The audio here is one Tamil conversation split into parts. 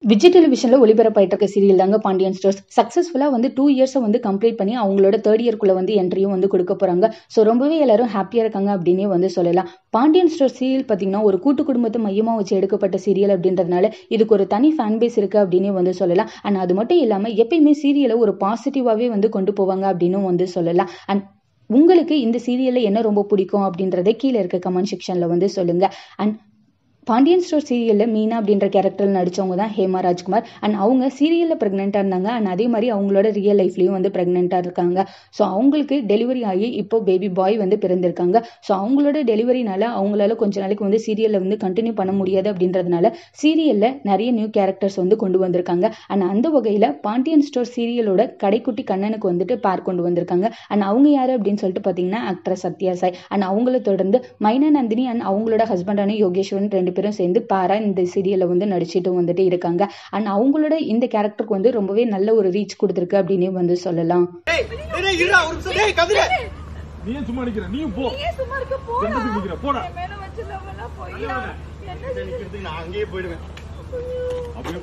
விஜய் டெலிவிஷனில் ஒளிபரப்பாயிட்டு இருக்க சீரியல் தாங்க பாண்டியன் ஸ்டோர்ஸ் சக்ஸஸ்ஃபுல்லாக வந்து டூ இயர்ஸை வந்து கம்ப்ளீட் பண்ணி அவங்களோட தேர்ட் இயர்க்குள்ளே வந்து என்ட்ரியும் வந்து கொடுக்க போகிறாங்க ஸோ ரொம்பவே எல்லாரும் ஹாப்பியாக இருக்காங்க அப்படின்னே வந்து சொல்லலாம் பாண்டியன் ஸ்டோர் சீரியல் பார்த்தீங்கன்னா ஒரு கூட்டு குடும்பத்தை மையமாக வச்சு எடுக்கப்பட்ட சீரியல் அப்படின்றதுனால இதுக்கு ஒரு தனி ஃபேன் பேஸ் இருக்குது அப்படின்னே வந்து சொல்லலாம் அண்ட் அது மட்டும் இல்லாமல் எப்பயுமே சீரியலை ஒரு பாசிட்டிவாகவே வந்து கொண்டு போவாங்க அப்படின்னு வந்து சொல்லலாம் அண்ட் உங்களுக்கு இந்த சீரியலில் என்ன ரொம்ப பிடிக்கும் அப்படின்றத கீழே இருக்க கமெண்ட் செக்ஷனில் வந்து சொல்லுங்கள் அண்ட் பாண்டியன் ஸ்டோர் சீரியலில் மீனா அப்படின்ற கேரக்டரில் நடித்தவங்க தான் ஹேமா ராஜ்குமார் அண்ட் அவங்க சீரியலில் ப்ரெக்னெண்ட்டாக இருந்தாங்க அண்ட் அதே மாதிரி அவங்களோட ரியல் லைஃப்லேயும் வந்து ப்ரெக்னெண்ட்டாக இருக்காங்க ஸோ அவங்களுக்கு டெலிவரி ஆகி இப்போ பேபி பாய் வந்து பிறந்திருக்காங்க ஸோ அவங்களோட டெலிவரினால அவங்களால கொஞ்ச நாளைக்கு வந்து சீரியலில் வந்து கண்டினியூ பண்ண முடியாது அப்படின்றதுனால சீரியலில் நிறைய நியூ கேரக்டர்ஸ் வந்து கொண்டு வந்திருக்காங்க அண்ட் அந்த வகையில் பாண்டியன் ஸ்டோர் சீரியலோட கடைக்குட்டி கண்ணனுக்கு வந்துட்டு பேர் கொண்டு வந்திருக்காங்க அண்ட் அவங்க யார் அப்படின்னு சொல்லிட்டு பார்த்தீங்கன்னா ஆக்ட்ரஸ் சத்யா சாய் அண்ட் அவங்கள தொடர்ந்து மைனா நந்தினி அண்ட் அவங்களோட ஹஸ்பண்டான யோகேஸ்வரன் ரெண்டு பேரும் சேர்ந்து பாரா இந்த சீரியலில் வந்து நடிச்சிட்டு வந்துட்டு இருக்காங்க அண்ட் அவங்களோட இந்த கேரக்டருக்கு வந்து ரொம்பவே நல்ல ஒரு ரீச் கொடுத்துருக்கு அப்படின்னே வந்து சொல்லலாம் டேய், டேய், இருடா, ஒரு நிமிஷம். டேய், கதிரு. நீ ஏன் சும்மா நிக்கிற நீயும் போ ஏன் சும்மா இருக்க போடா எந்தத்துக்கு நிக்கிற போடா என் மேல வச்சு love எல்லாம் பொய்யா என்ன இதை நிக்கிறதுக்கு நான் அங்கேயே போயிடுவேன் அப்படியே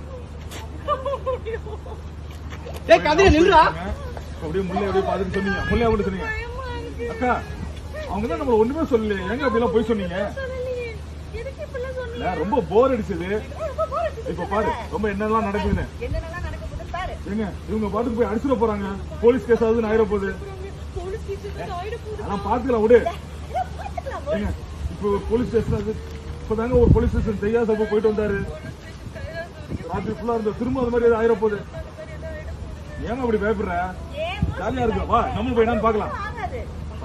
டேய் கதிரு நில்றா அப்படியே முல்லை அப்படியே பாத்துட்டு சொன்னீங்க முல்லை அப்படி சொன்னீங்க அக்கா அவங்க தான் நம்மள ஒண்ணுமே சொல்லல எங்க அப்படி எல்லாம் போய் சொன்னீங்க சொல்லலையே எதுக்கு இப்படிலாம் சொன்னீங்க இல்ல, ரொம்ப போர் அடிச்சது ரொம்ப bore அடிச்சுச்சு. இப்ப பாரு ரொம்ப என்னெல்லாம் நடக்குதுன்னு என்னென்னலாம் நடக்க போகுதுன்னு பாரு ஏங்க இவங்க பாட்டுக்கு போய் அடிச்சிட போறாங்க போலீஸ் கேஸ் ஆகுதுன்னு ஆயிர போகுது போலீஸ் ஸ்டேஷன் ஆயிட போகுது ஆனா பாத்துக்கலாம் விடு இதெல்லாம் பாத்துக்கலாம் ஏங்க இப்போ போலீஸ் ஸ்டேஷன் அது இப்பதாங்க ஒரு போலீஸ் ஸ்டேஷன் தெரியாத சப்போ போயிட்டு வந்தாரு ராத்திரி ஃபுல்லா இருந்த திரும்ப அது மாதிரி ஏதாவது ஆயிர போகுது ஏங்க அப்படி பயப்படுற ஏன் ஜாலியா இருக்கு வா நம்ம போய் என்னன்னு பாக்கலாம் ஆகாது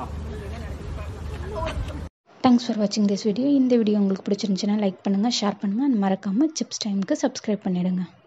தேங்க்ஸ் ஃபார் வாட்சிங் திஸ் வீடியோ இந்த வீடியோ உங்களுக்கு பிடிச்சிருந்துச்சுன்னா லைக் பண்ணுங்கள் ஷேர் பண்ணுங்கள் அண்ட் மறக்காமல் சிப்ஸ் டைமுக்கு சப்ஸ்கிரைப் பண்ணிடுங்க